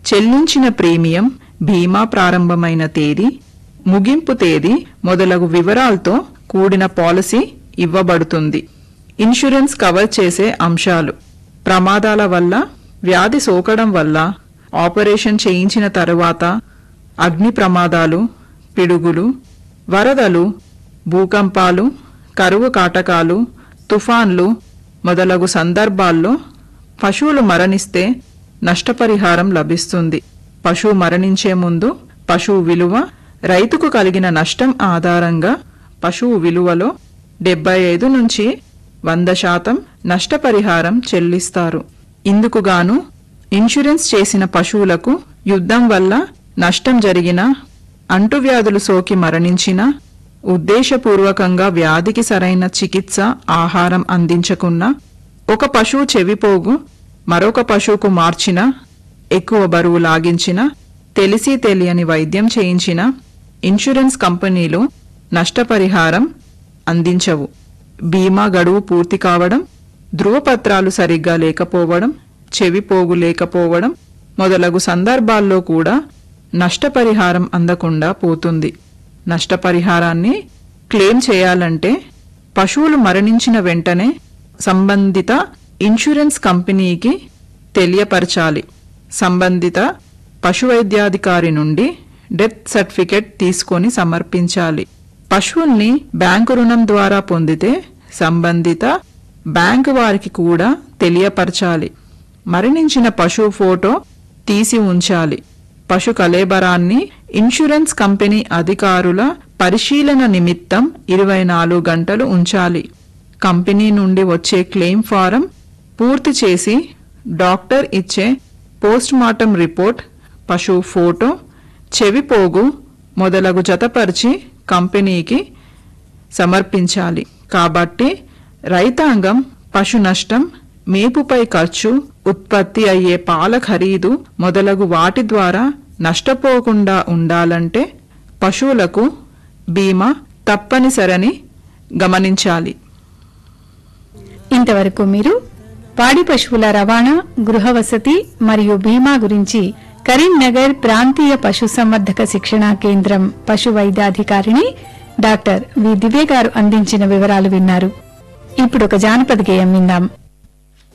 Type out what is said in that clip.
చెల్లించిన ప్రీమియం బీమా ప్రారంభమైన తేదీ ముగింపు తేదీ మొదలగు వివరాలతో కూడిన పాలసీ ఇవ్వబడుతుంది ఇన్సూరెన్స్ కవర్ చేసే అంశాలు ప్రమాదాల వల్ల వ్యాధి సోకడం వల్ల ఆపరేషన్ చేయించిన తరువాత అగ్ని ప్రమాదాలు పిడుగులు వరదలు భూకంపాలు కరువు కాటకాలు తుఫాన్లు మొదలగు సందర్భాల్లో పశువులు మరణిస్తే నష్టపరిహారం లభిస్తుంది పశువు మరణించే ముందు పశువు విలువ రైతుకు కలిగిన నష్టం ఆధారంగా పశువు విలువలో డెబ్బై ఐదు నుంచి వంద శాతం నష్టపరిహారం చెల్లిస్తారు ఇందుకుగాను ఇన్సూరెన్స్ చేసిన పశువులకు యుద్ధం వల్ల నష్టం జరిగిన అంటువ్యాధులు సోకి మరణించిన ఉద్దేశపూర్వకంగా వ్యాధికి సరైన చికిత్స ఆహారం అందించకున్నా ఒక పశువు చెవిపోగు మరొక పశువుకు మార్చిన ఎక్కువ బరువు లాగించిన తెలిసి తెలియని వైద్యం చేయించిన ఇన్సూరెన్స్ కంపెనీలు నష్టపరిహారం అందించవు బీమా గడువు పూర్తి కావడం ధృవపత్రాలు సరిగ్గా లేకపోవడం చెవిపోగు లేకపోవడం మొదలగు సందర్భాల్లో కూడా నష్టపరిహారం అందకుండా పోతుంది నష్టపరిహారాన్ని క్లెయిమ్ చేయాలంటే పశువులు మరణించిన వెంటనే సంబంధిత ఇన్సూరెన్స్ కంపెనీకి తెలియపరచాలి సంబంధిత పశువైద్యాధికారి నుండి డెత్ సర్టిఫికెట్ తీసుకొని సమర్పించాలి పశువుల్ని బ్యాంకు రుణం ద్వారా పొందితే సంబంధిత బ్యాంకు వారికి కూడా తెలియపరచాలి మరణించిన పశువు ఫోటో తీసి ఉంచాలి పశు కలేబరాన్ని ఇన్సూరెన్స్ కంపెనీ అధికారుల పరిశీలన నిమిత్తం ఇరవై నాలుగు గంటలు ఉంచాలి కంపెనీ నుండి వచ్చే క్లెయిమ్ ఫారం పూర్తి చేసి డాక్టర్ ఇచ్చే పోస్ట్ మార్టం రిపోర్ట్ పశువు ఫోటో చెవిపోగు మొదలగు జతపరిచి కంపెనీకి సమర్పించాలి కాబట్టి రైతాంగం పశు నష్టం మేపుపై ఖర్చు ఉత్పత్తి అయ్యే పాల ఖరీదు మొదలగు వాటి ద్వారా నష్టపోకుండా ఉండాలంటే పశువులకు బీమా తప్పనిసరని గమనించాలి ఇంతవరకు మీరు పాడి పశువుల రవాణా గృహవసతి మరియు బీమా గురించి కరీంనగర్ ప్రాంతీయ పశుసంవర్ధక శిక్షణా కేంద్రం పశు వైద్యాధికారిణి డాక్టర్ వి దివ్య గారు అందించిన వివరాలు విన్నారు ఇప్పుడు ఒక జానపద గేయం విందాం